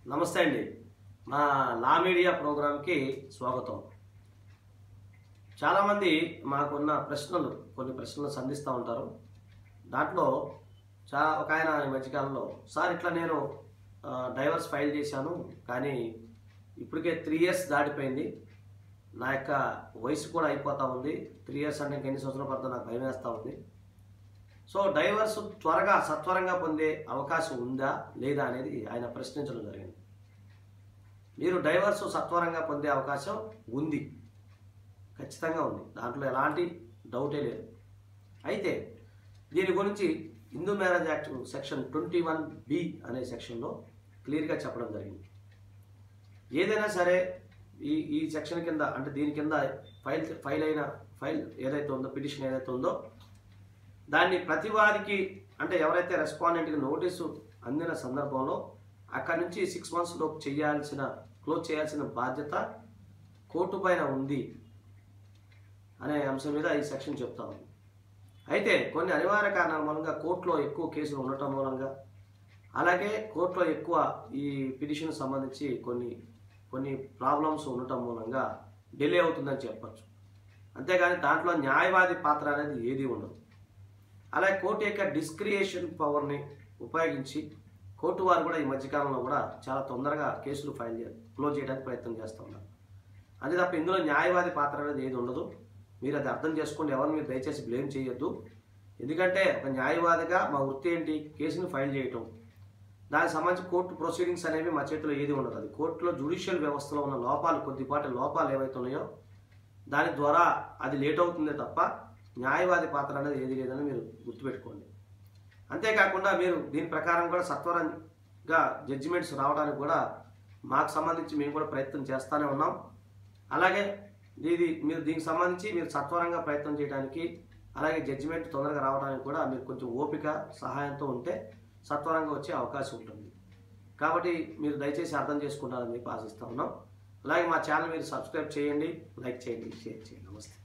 నమస్తే అండి మా లా మీడియా ప్రోగ్రాంకి స్వాగతం చాలామంది మాకున్న ప్రశ్నలు కొన్ని ప్రశ్నలు సంధిస్తూ ఉంటారు దాంట్లో చా ఒక ఆయన ఈ మధ్యకాలంలో సార్ ఇట్లా నేను ఆ, డైవర్స్ ఫైల్ చేశాను కానీ ఇప్పటికే త్రీ ఇయర్స్ దాటిపోయింది నా యొక్క వయసు కూడా అయిపోతూ ఉంది త్రీ ఇయర్స్ అంటే ఇంకెన్ని సంవత్సరాల పడుతుంది నాకు భయం వేస్తూ ఉంది సో డైవర్స్ త్వరగా సత్వరంగా పొందే అవకాశం ఉందా లేదా అనేది ఆయన ప్రశ్నించడం జరిగింది మీరు డైవర్స్ సత్వరంగా పొందే అవకాశం ఉంది ఖచ్చితంగా ఉంది దాంట్లో ఎలాంటి డౌటే లేదు అయితే దీని గురించి Hindu marriage act section twenty one B అనే సెక్షన్లో క్లియర్గా చెప్పడం జరిగింది ఏదైనా సరే ఈ ఈ సెక్షన్ కింద అంటే దీని కింద ఫైల్ ఫైల్ అయిన ఫైల్ ఏదైతే ఉందో పిటిషన్ ఏదైతే ఉందో దాన్ని ప్రతివాదికి అంటే ఎవరైతే రెస్పాండెంట్కి నోటీసు అందిన సందర్భంలో అక్కడి నుంచి సిక్స్ మంత్స్ లోపు చేయాల్సిన క్లోజ్ చేయాల్సిన బాధ్యత కోర్టు పైన ఉంది అనే అంశం మీద ఈ సెక్షన్ చెప్తా ఉంది అయితే కొన్ని అనివార్య కారణాల మూలంగా కోర్టులో ఎక్కువ కేసులు ఉండటం మూలంగా అలాగే కోర్టులో ఎక్కువ ఈ పిటిషన్ సంబంధించి కొన్ని కొన్ని ప్రాబ్లమ్స్ ఉండటం మూలంగా డిలే అవుతుందని చెప్పచ్చు అంతేగాని దాంట్లో న్యాయవాది పాత్ర అనేది ఏది ఉండదు అలాగే కోర్టు యొక్క డిస్క్రియేషన్ పవర్ని ఉపయోగించి కోర్టు వారు కూడా ఈ మధ్యకాలంలో కూడా చాలా తొందరగా కేసులు ఫైల్ చే క్లోజ్ చేయడానికి ప్రయత్నం చేస్తూ ఉన్నారు అంతే తప్ప ఇందులో న్యాయవాది పాత్ర అనేది ఏది ఉండదు మీరు అది అర్థం చేసుకోండి ఎవరిని మీరు దయచేసి బ్లేమ్ చేయొద్దు ఎందుకంటే ఒక న్యాయవాదిగా మా వృత్తి ఏంటి కేసుని ఫైల్ చేయటం దానికి సంబంధించి కోర్టు ప్రొసీడింగ్స్ అనేవి మా చేతిలో ఏది ఉండదు అది కోర్టులో జ్యుడిషియల్ వ్యవస్థలో ఉన్న లోపాలు కొద్దిపాటి లోపాలు ఏవైతే ఉన్నాయో దాని ద్వారా అది లేట్ అవుతుందే తప్ప న్యాయవాది పాత్ర అనేది ఏది లేదని మీరు గుర్తుపెట్టుకోండి అంతేకాకుండా మీరు దీని ప్రకారం కూడా సత్వరంగా జడ్జిమెంట్స్ రావడానికి కూడా మాకు సంబంధించి మేము కూడా ప్రయత్నం చేస్తూనే ఉన్నాం అలాగే ఇది మీరు దీనికి సంబంధించి మీరు సత్వరంగా ప్రయత్నం చేయడానికి అలాగే జడ్జిమెంట్ తొందరగా రావడానికి కూడా మీరు కొంచెం ఓపిక సహాయంతో ఉంటే సత్వరంగా వచ్చే అవకాశం ఉంటుంది కాబట్టి మీరు దయచేసి అర్థం చేసుకుంటారని చెప్పి ఆశిస్తూ ఉన్నాం అలాగే మా ఛానల్ మీరు సబ్స్క్రైబ్ చేయండి లైక్ చేయండి షేర్ చేయండి నమస్తే